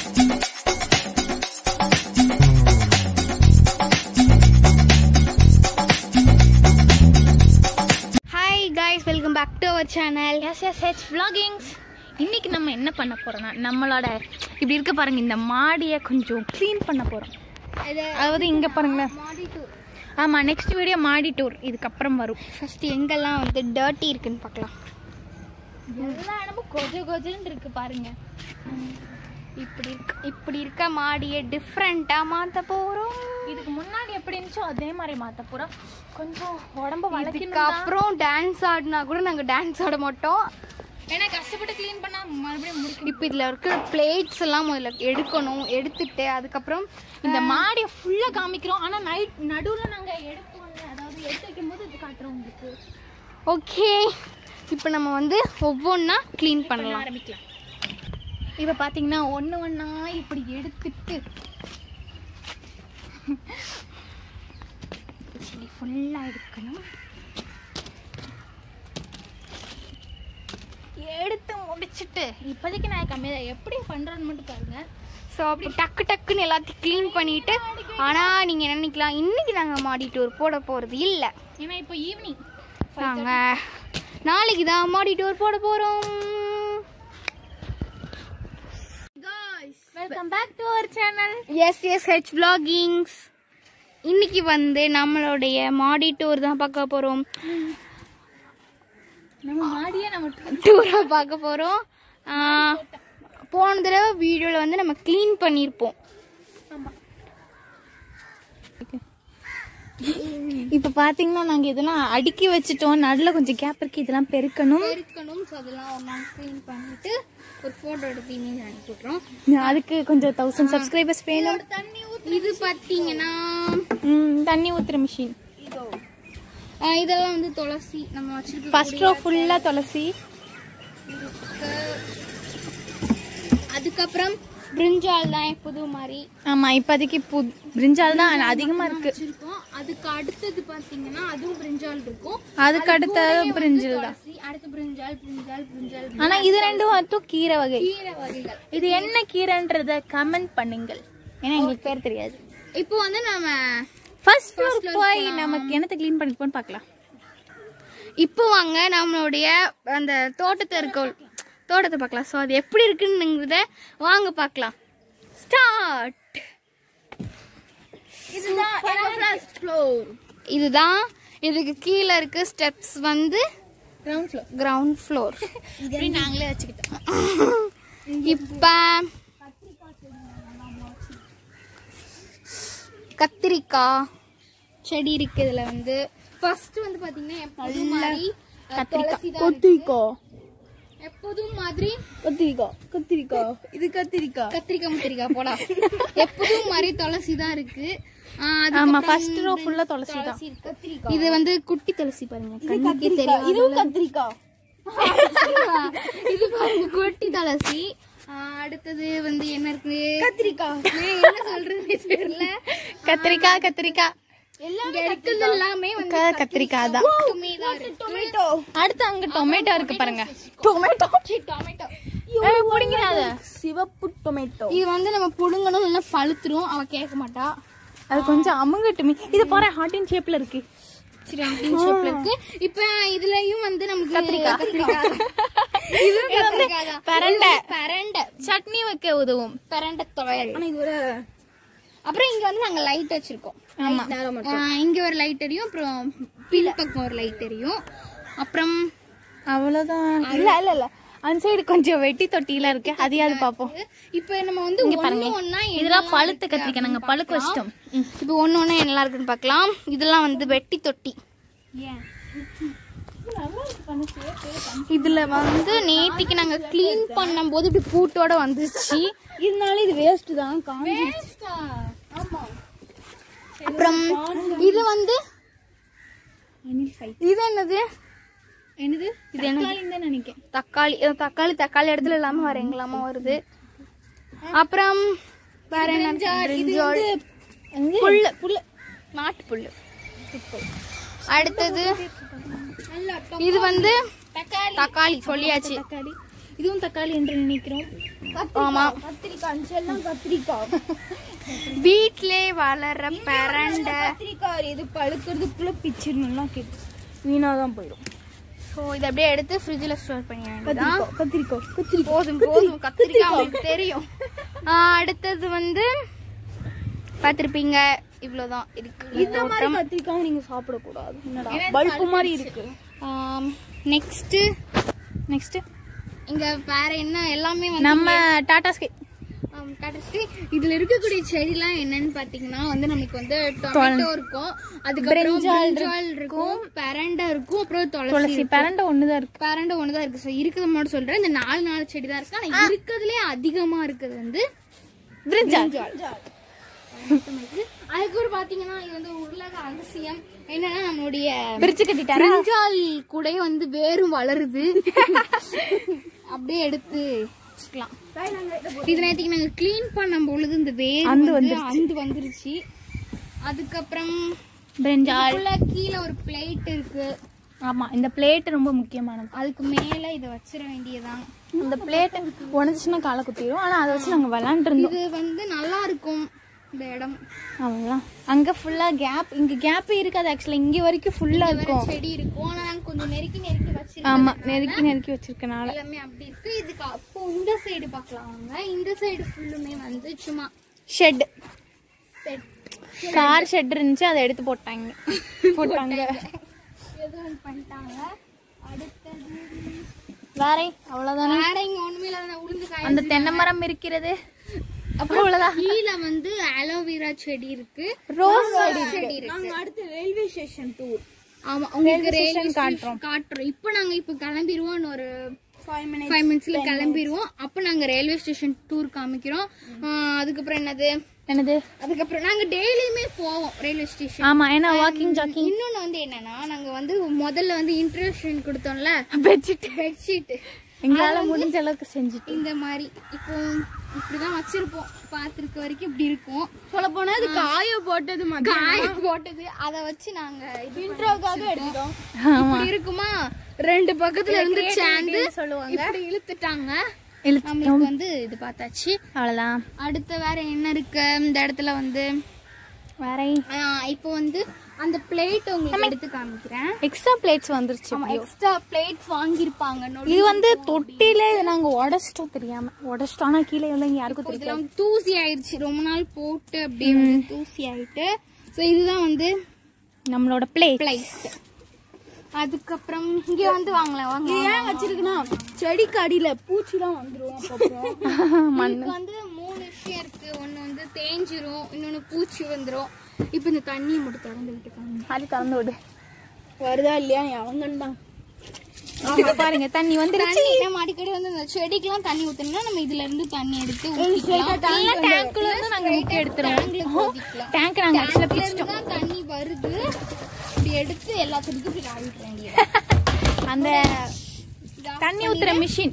Hi guys welcome back to our channel S S H vloggings இன்னைக்கு நம்ம என்ன பண்ண போறோம்னா நம்மளோட இப்படி இருக்க பாருங்க இந்த மாடியை கொஞ்சம் க்ளீன் பண்ண போறோம் அதாவது இங்க பாருங்களேன் ஆமா நெக்ஸ்ட் வீடியோ மாடி டூர் இதுக்கப்புறம் வரும் ஃபர்ஸ்ட் எங்கெல்லாம் வந்து டர்ட்டி இருக்குன்னு பார்க்கலாம் எல்லா இடமும் கொஜ கொஜன்னு இருக்கு பாருங்க இப்படி இருக்கு இப்படி இருக்க மாடியை டிஃப்ரெண்ட்டாக மாற்ற போகிறோம் இதுக்கு முன்னாடி எப்படி இருந்துச்சோ அதே மாதிரி மாத்த போறோம் கொஞ்சம் உடம்ப இதுக்கு வளர்க்கணும் அப்புறம் டான்ஸ் ஆடினா கூட நாங்கள் டான்ஸ் ஆட மாட்டோம் ஏன்னா கஷ்டப்பட்டு க்ளீன் பண்ணா மறுபடியும் முடிக்கும் இப்போ இதில் இருக்கிற பிளேட்ஸ் எல்லாம் முதல்ல எடுக்கணும் எடுத்துட்டு அதுக்கப்புறம் இந்த மாடியை ஃபுல்லா காமிக்கிறோம் ஆனா நைட் நடுவுல நாங்க எடுப்போம்ல அதாவது எடுத்து வைக்கும் போது இது காட்டுறோம் உங்களுக்கு ஓகே இப்போ நம்ம வந்து ஒவ்வொன்றா க்ளீன் பண்ணலாம் ஆரம்பிக்கலாம் இப்போ பார்த்தீங்கன்னா ஒன்று ஒன்றா இப்படி எடுத்துட்டு இப்படி ஃபுல்லாக எடுக்கணும் எடுத்து முடிச்சிட்டு இப்போதைக்கு நான் கம்மியாக எப்படி பண்ணுறேன்னு மட்டும் பாருங்க ஸோ அப்படி டக்கு டக்குன்னு எல்லாத்தையும் க்ளீன் பண்ணிட்டு ஆனால் நீங்கள் என்ன நினைக்கலாம் இன்னைக்கு நாங்கள் மாடி டூர் போட போகிறது இல்லை ஏன்னா இப்போ ஈவினிங் நாங்கள் நாளைக்கு தான் மாடி டூர் போட போகிறோம் welcome back to our channel S S H vloggings இன்னைக்கு வந்து நம்மளுடைய மாடி டூர் தான் பார்க்க போகிறோம் நம்ம மாடியே நம்ம டூரை பார்க்க போகிறோம் போன தடவை வீடியோவில் வந்து நம்ம க்ளீன் பண்ணியிருப்போம் இப்போ பார்த்தீங்கன்னா நாங்கள் இதெல்லாம் அடுக்கி வச்சுட்டோம் நடுவில் கொஞ்சம் கேப் இருக்கு இதெல்லாம் பெருக்கணும் பெருக்கணும் ஸோ அதெல்லாம் ஒரு நாள் க்ளீன் பண்ணிட்டு ஒரு ஃபோட்டோ எடுத்து இமேஜ் அனுப்பி விட்றோம் அதுக்கு கொஞ்சம் தௌசண்ட் சப்ஸ்கிரைபர்ஸ் வேணும் இது பார்த்தீங்கன்னா ம், தண்ணி ஊத்துற மிஷின் ஆ, இதெல்லாம் வந்து துளசி நம்ம வச்சிருக்க ஃபர்ஸ்ட் ரோ ஃபுல்லாக துளசி அதுக்கப்புறம் பிரிஞ்சால் தான் புது மாதிரி ஆமாம் இப்போதைக்கு பு பிரிஞ்சால் தான் அதிகமாக இருக்கு வச்சிருக்கோம் அதுக்கு அடுத்தது பார்த்தீங்கன்னா அதுவும் பிரிஞ்சால் இருக்கும் அதுக்கு அடுத்தது பிரிஞ்சில் தான் துளசி, அடுத்து பிரிஞ்சால் பிரிஞ்சால் பிரிஞ்சால் ஆனால் இது ரெண்டும் மட்டும் கீரை வகை கீரை வகைகள் இது என்ன கீரைன்றத கமெண்ட் பண்ணுங்கள் ஏன்னா எங்களுக்கு பேர் தெரியாது இப்போ வந்து நம்ம ஃபர்ஸ்ட் ஃப்ளோர் போய் நமக்கு என்னத்தை க்ளீன் பண்ணிப்போம்னு பார்க்கலாம் இப்போ வாங்க நம்மளுடைய அந்த தோட்டத்தை இருக்க தோட்டத்தை பார்க்கலாம் ஸோ அது எப்படி இருக்குன்னுங்கிறத வாங்க பார்க்கலாம் ஸ்டார்ட் இதுதான் இதுக்கு கீழே இருக்க ஸ்டெப்ஸ் வந்து கிரவுண்ட் ஃப்ளோர் கிரவுண்ட் ஃப்ளோர் இப்படி நாங்களே வச்சுக்கிட்டோம் இப்போ கத்திரிக்காய் செடி இருக்கு இதுல வந்து ஃபர்ஸ்ட் வந்து பாத்தீங்கன்னா எப்போதும் மாதிரி அஹ், துளசி தான் இருக்கு. எப்போதும் மாதிரி கத்திரிக்காய் கத்திரிக்காய் இது கத்திரிக்காய் கத்திரிக்காய் முத்திரிக்காய் போடா எப்போதும் மாதிரி துளசி தான் இருக்கு ஆஹ், அதுக்கப்புறம் ஆமா ஃபர்ஸ்ட் ரோ ஃபுல்லா துளசி தான் துளசி இருக்கு. இது வந்து குட்டி துளசி பாருங்க கண்ணுக்கே தெரியும் இதுவும் கத்திரிக்காய் இது பாருங்க குட்டி துளசி ஆஹ், அடுத்தது வந்து என்ன இருக்கு கத்திரிக்காய் என்ன சொல்றது தெரியல கத்திரிக்காய் கத்திரிக்காய் இங்க இருக்கிறது எல்லாமே வந்து க- கத்திரிக்காய் தான் மட்டுமே தான் இருக்கு. அடுத்து அங்க டொமேட்டோ இருக்கு பாருங்க டொமேட்டோ டொமேட்டோ புடிங்கிறாத சிவப்பு டொமேட்டோ இது வந்து நம்ம புடுங்கணும் இல்லைன்னா பழுத்துரும் அவ கேட்க மாட்டா அது கொஞ்சம் அமுங்கட்டுமே இது பாரு ஹார்டின் ஷேப்ல இருக்கு சரி அப்படின்னு ஷேப்ல இருக்கு இப்ப இதுலயும் வந்து நமக்கு கத்திரிக்காய். கத்திரிக்காய் இதுவும் இது வந்து கத்திரிக்காய் தான். பிரண்டை. பிரண்டை சட்னி வைக்க உதவும் பிரண்டை துவையல் இது ஒரு அப்புறம் இங்க வந்து நாங்க லைட் வச்சிருக்கோம் ஆமா ஆஹ் இங்க ஒரு லைட் எரியும் அப்புறம் பின் பக்கம் ஒரு லைட் எரியும் அப்புறம் அவ்வளவுதான் இல்ல இல்ல இல்ல அந்த சைடு கொஞ்சம் வெட்டி தொட்டிலாம் இருக்கு அதையாவது பாப்போம் இப்ப நம்ம வந்து இங்க பாருங்க ஒண்ணு ஒண்ணா இதெல்லாம் பழுத்து கத்திரிக்காய் நாங்க பழுக்க வச்சிட்டோம் இப்போ ஒண்ணு ஒண்ணா என்னலாம் இருக்குன்னு பார்க்கலாம் இதெல்லாம் வந்து வெட்டி தொட்டி இதுல வந்து நேத்திக்கு நாங்க க்ளீன் பண்ணும்போது இப்படி பூட்டோட வந்துச்சு இதனால இது வேஸ்ட் தான் அப்புறம் இது வந்து இது என்னது என்னது இது என்னது தான் நினைக்கிறேன் தக்காளி அஹ் தக்காளி தக்காளி இடத்துல இல்லாம வேற எங்கெல்லாம வருது அப்புறம் வேற என்ன பிரிஞ்சால். புல்லு புல்லு நாட்டு புல்லு அடுத்தது இது வந்து தக்காளி சொல்லியாச்சு இதுவும் தக்காளி என்று நினைக்கிறோம் ஆமா கத்திரிக்காய் செல்லம் கத்திரிக்காய் வீட்டிலே வளர்ற பரண்டை கத்திரிக்காய் இது பழுக்கிறதுக்குள்ள பிச்சிடணும்லாம் கேட்டு வீணா தான் போயிடும் ஸோ இதை அப்படியே எடுத்து ஃப்ரிட்ஜில் ஸ்டோர் பண்ணி வேண்டியதான் கத்திரிக்காய் கத்திரிக்காய் போதும் போதும் கத்திரிக்காய் அவங்களுக்கு தெரியும் ஆ, அடுத்தது வந்து பார்த்துருப்பீங்க இவ்வளோதான் இருக்கு இந்த மாதிரி கத்திரிக்காய் நீங்க சாப்பிடக்கூடாது என்னடா பல்பு மாதிரி இருக்கு நெக்ஸ்ட்டு நெக்ஸ்ட் இங்க வேற என்ன எல்லாமே வந்து நம்ம டாடா ஸ்கை ஆம், டாடா ஸ்கை இதுல இருக்கக்கூடிய செடிலாம் என்னன்னு பாத்தீங்கன்னா வந்து நமக்கு வந்து டொமேட்டோ இருக்கும் அதுக்கப்புறம் பிரிஞ்சால் இருக்கும் பெரண்டை இருக்கும் அப்புறம் துளசி துளசி பரண்டை ஒண்ணுதான் இருக்கு பெரண்டை ஒண்ணுதான் இருக்கு ஸோ இருக்கிறத மட்டும் சொல்றேன் இந்த நாலு நாலு செடி தான் இருக்கு ஆனா இருக்கிறதுலே அதிகமா இருக்குது வந்து பிரிஞ்சால் அதுக்கப்புறம் பாத்தீங்கன்னா இது வந்து உருளக அதிசயம் என்னன்னா நம்மளுடைய பிரிச்சு கட்டிட்டாரா பிரிஞ்சால் கூட வந்து வேரும் வளருது அப்படியே எடுத்து வச்சுக்கலாம் இது நேற்றுக்கு நாங்க க்ளீன் பண்ணும் பொழுது இந்த வேர் அந்து வந்து அந்து வந்துருச்சு அதுக்கப்புறம் பிரிஞ்சால் உள்ள கீழே ஒரு பிளேட் இருக்கு ஆமா இந்த பிளேட் ரொம்ப முக்கியமானது அதுக்கு மேல இதை வச்சிட வேண்டியதான் இந்த பிளேட் உடஞ்சிச்சுன்னா காலை குத்திரும் ஆனா அதை வச்சு நாங்க விளாண்டு இருந்தோம் இது வந்து நல்லா இருக்கும் இந்த இடம் அவ்வளவுதான் அங்க ஃபுல்லா கேப் இங்க கேப் இருக்காது ஆக்சுவலா இங்க வரைக்கும் ஃபுல்லா வேற இருக்கும் செடி இருக்கும் ஆனா நாங்க கொஞ்சம் நெருக்கி நெருக்கி வச்சிருக்கோம் ஆமா நெருக்கி நெருக்கி வச்சிருக்கனால எல்லாமே அப்படி இருக்கு இதுக்கு அப்போ இந்த சைடு பார்க்கலாம் வாங்க இந்த சைடு ஃபுல்லுமே வந்து சும்மா ஷெட் செட் கார் ஷெட் இருந்துச்சு அதை எடுத்து போட்டாங்க போட்டாங்க எதுவும் பண்ணிட்டாங்க அடுத்தது வேற அவ்வளவுதானே வேற இங்க ஒண்ணுமே இல்லாத உளுந்து காய அந்த தென்னை மரம் இருக்கிறது அப்புறம் அவ்வளவுதான் கீழே வந்து அலோவேரா செடி இருக்கு ரோஸ் செடி இருக்கு நாங்க அடுத்து ரயில்வே ஸ்டேஷன் டூர் ஆமா உங்களுக்கு ரயில்வே காட்டுறோம் காட்டுறோம் இப்போ நாங்க இப்போ கிளம்பிடுவோம் ஒரு ஃபைவ் மினிட்ஸ் ஃபைவ் மினிட்ஸ்ல கிளம்பிடுவோம் அப்போ நாங்க ரயில்வே ஸ்டேஷன் டூர் காமிக்கிறோம் ஆஹ் அதுக்கப்புறம் என்னது என்னது அதுக்கப்புறம் நாங்க டெய்லியுமே போவோம் ரயில்வே ஸ்டேஷன் ஆமா ஏன்னா வாக்கிங் ஜாக்கிங் இன்னொன்னு வந்து என்னன்னா நாங்க வந்து முதல்ல வந்து இன்ட்ரடக்ஷன் கொடுத்தோம்ல பெட்ஷீட் பெட்ஷீட் எங்களால முடிஞ்ச அளவுக்கு செஞ்சுட்டு இந்த மாதிரி இப்போ இப்படிதான் வச்சிருப்போம் பார்த்திருக்க வரைக்கும் இப்படி இருக்கும் சொல்ல போனா இது காய போட்டது காய போட்டது அத வச்சு நாங்க இன்ட்ரோக்காக எடுத்துட்டோம் இப்படி இருக்குமா ரெண்டு பக்கத்துல இருந்து சேர்ந்து சொல்லுவாங்க இப்படி இழுத்துட்டாங்க இழுத்து நம்மளுக்கு வந்து இது பார்த்தாச்சு அவ்வளவுதான் அடுத்து வேற என்ன இருக்கு இந்த இடத்துல வந்து வேற ஆஹ் இப்போ வந்து அந்த பிளேட் உங்களுக்கு எடுத்து காமிக்கிறேன் எக்ஸ்ட்ரா பிளேட்ஸ் வந்துருச்சு ஆமா எக்ஸ்ட்ரா பிளேட்ஸ் வாங்கியிருப்பாங்க நொடி இது வந்து தொட்டில நாங்க உடச்சிட்டோம் தெரியாம உடச்சிட்டோம் ஆனா கீழே இல்லைங்க யாருக்கும் தெரியும் இதெல்லாம் தூசி ஆயிடுச்சு ரொம்ப நாள் போட்டு அப்படியே வந்து தூசி ஆயிட்டு ஸோ இதுதான் வந்து நம்மளோட பிளேட் பிளேஸ் அதுக்கப்புறம் இங்க வந்து வாங்கலாம் வாங்க ஏன் வச்சிருக்குன்னா செடிக்கு அடியில பூச்சிலாம் வந்துரும் அப்பப்போ இதுக்கு வந்து மூணு விஷயம் இருக்கு ஒண்ணு வந்து தேஞ்சிரும் இன்னொன்னு பூச்சி வந்துரும் இப்போ இந்த தண்ணியை மட்டும் திறந்து விட்டுக்காங்க அது திறந்து விடு வருதா இல்லையா அவங்க தான் ஆமா, பாருங்க தண்ணி வந்துருச்சு தண்ணி நம்ம அடிக்கடி வந்து இந்த செடிக்கெல்லாம் தண்ணி ஊத்தணும்னா நம்ம இதுல இருந்து தண்ணி எடுத்து ஊத்திக்கலாம் இல்ல டேங்க்ல இருந்து நாங்க முக்கிய எடுத்துருவோம் டேங்க்ல ஊத்திக்கலாம் டேங்க் நாங்க ஆக்சுவலா இதுல இருந்து தான் தண்ணி வருது இப்படி எடுத்து எல்லாத்துக்கும் இப்படி ஆடிட்டு வேண்டியது அந்த தண்ணி ஊத்துற மிஷின்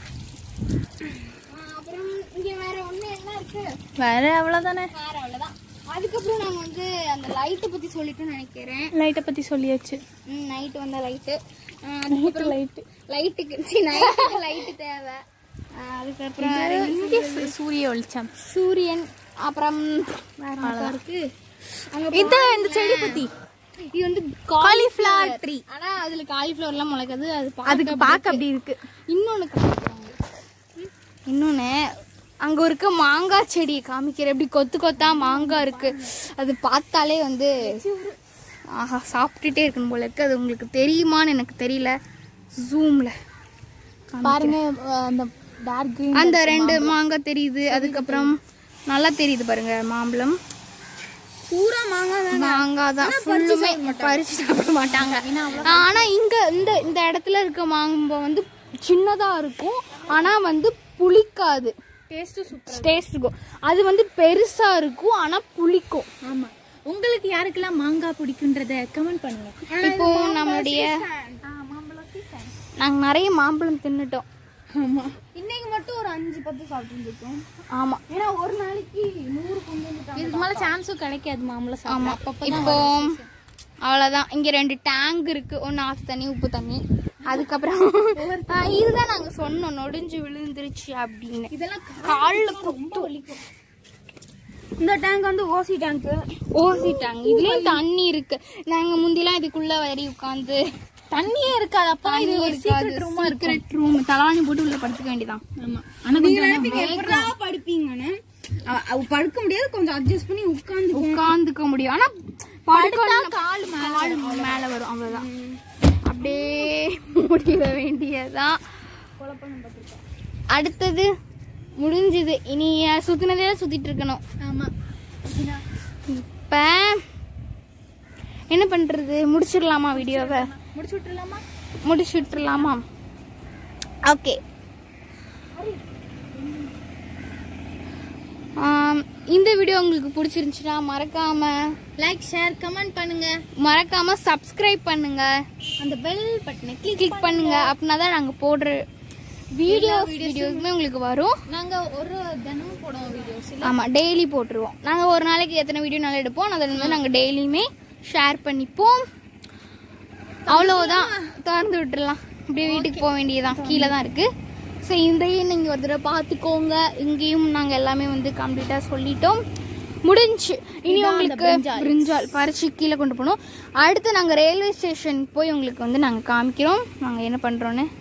அப்புறம் இங்க வேற ஒண்ணு என்ன இருக்கு வேற அவ்வளவுதானே வேற அவ்வளவுதான் அதுக்கப்புறம் நாங்க வந்து அந்த லைட்டை பத்தி சொல்லிட்டோம்னு நினைக்கிறேன் லைட்டை பத்தி சொல்லியாச்சு நைட் வந்த லைட்டு அதுக்கப்புறம் லைட்டு லைட்டுக்கு நைட்டுக்கு லைட்டு தேவை ஆஹ் அதுக்கப்புறம் வேற என்ன இங்கே சு- சூரிய வெளிச்சம் சூரியன் அப்புறம் வேற என்ன இருக்கு அங்க இந்த இந்த செடி பத்தி இது வந்து காலிஃபிளவர் ட்ரீ ஆனா அதுல காலிஃபிளவர் எல்லாம் முளைக்காது அது அதுக்கு பார்க்க அப்படி இருக்கு இன்னொன்னு காமிக்கிறாங்க. இன்னொன்னு அங்க இருக்க மாங்காய் செடியை காமிக்கிற எப்படி கொத்து கொத்தா மாங்காய் இருக்கு அது பார்த்தாலே வந்து ஆஹா சாப்பிட்டுட்டே இருக்கணும் போல இருக்கு அது உங்களுக்கு தெரியுமான்னு எனக்கு தெரியல ஜூம்ல பாருங்க அஹ், அந்த டார்க் கிரீன் அந்த ரெண்டு மாங்காய் தெரியுது அதுக்கப்புறம் நல்லா தெரியுது பாருங்க மாம்பழம் பூரா மாங்காய் தான் மாங்காய் தான் ஃபுல்லுமே பறிச்சு சாப்பிட மாட்டாங்க ஆனா இங்க இந்த இந்த இடத்துல இருக்க மாம்பழம் வந்து சின்னதா இருக்கும் ஆனா வந்து புளிக்காது டேஸ்ட் சூப்பர் டேஸ்ட் இருக்கும் அது வந்து பெருசா இருக்கும் ஆனா புளிக்கும் ஆமா உங்களுக்கு யாருக்கெல்லாம் மாங்காய் பிடிக்குன்றத கமெண்ட் பண்ணுங்க இப்போ நம்மளுடைய நாங்க நிறைய மாம்பழம் தின்னுட்டோம் ஆமா இன்னைக்கு மட்டும் ஒரு அஞ்சு பத்து சாப்பிட்டு இருக்கோம் ஆமா ஏன்னா ஒரு நாளைக்கு நூறு கொண்டு வந்துட்டாங்க இதுக்கு மேல சான்ஸும் கிடைக்காது மாம்பழம் ஆமா சாப்பிட அப்பப்போ இப்போ அவ்வளவுதான் இங்க ரெண்டு டேங்க் இருக்கு ஒன்னு ஆஃப் தண்ணி உப்பு தண்ணி அதுக்கப்புறம் ஆ, இதுதான் நாங்க சொன்னோம் நொடிஞ்சு விழுந்துருச்சு அப்படின்னு இதெல்லாம் கால்ல ரொம்ப வலிக்கும் இந்த டேங்க் வந்து ஓசி டேங்க் ஓசிட்டாங்க இதுலயும் தண்ணி இருக்கு நாங்க முந்திலாம் இதுக்குள்ள வரி உட்காந்து தண்ணியே இருக்காது அப்பா இது ஒரு இருக்காது சீக்ரெட் ரூம் தலாணி போட்டு உள்ள படுத்துக்க வேண்டியதான் ஆமா ஆனா நீங்க கொஞ்சம் நினைப்பீங்க எப்படா படுப்பீங்கன்னு அவ- அவ படுக்க முடியாது கொஞ்சம் அட்ஜஸ்ட் பண்ணி உட்காந்து உட்காந்துக்க முடியும் ஆனா படுத்தா கால் கால் மேல வரும் அவ்வளவுதான் அப்படியே முடிய வேண்டியதான் அடுத்தது முடிஞ்சது இனி சுத்தினதே சுத்திட்டு இருக்கணும் ஆமா இப்ப என்ன பண்றது முடிச்சிடலாமா வீடியோவை முடிச்சு விட்டுலாமா முடிச்சு விட்டுறலாமா ஓகே இந்த வீடியோ உங்களுக்கு பிடிச்சிருந்துச்சுன்னா மறக்காம லைக் ஷேர் கமெண்ட் பண்ணுங்க மறக்காம சப்ஸ்கிரைப் பண்ணுங்க அந்த பெல் பட்டனை கிளிக் பண்ணுங்க அப்படின்னா தான் நாங்க போடுற வீடியோஸ் வீடியோஸ்மே உங்களுக்கு வரும் நாங்க ஒரு தினமும் போடுவோம் வீடியோஸ் ஆமா டெய்லி போட்டுருவோம் நாங்க ஒரு நாளைக்கு எத்தனை வீடியோ நல்லா எடுப்போம் அதில் வந்து நாங்க டெய்லியுமே ஷேர் பண்ணிப்போம் அவ்வளவுதான் திறந்து விட்டுறலாம் அப்படியே வீட்டுக்கு போக வேண்டியதுதான் கீழே தான் இருக்கு ஸோ இதையும் நீங்க ஒரு தடவை பார்த்துக்கோங்க இங்கேயும் நாங்க எல்லாமே வந்து கம்ப்ளீட்டா சொல்லிட்டோம் முடிஞ்சு இனி உங்களுக்கு பிரிஞ்சால் பறிச்சு கீழே கொண்டு போகணும் அடுத்து நாங்க ரயில்வே ஸ்டேஷன் போய் உங்களுக்கு வந்து நாங்க காமிக்கிறோம் நாங்க என்ன பண்றோன்னு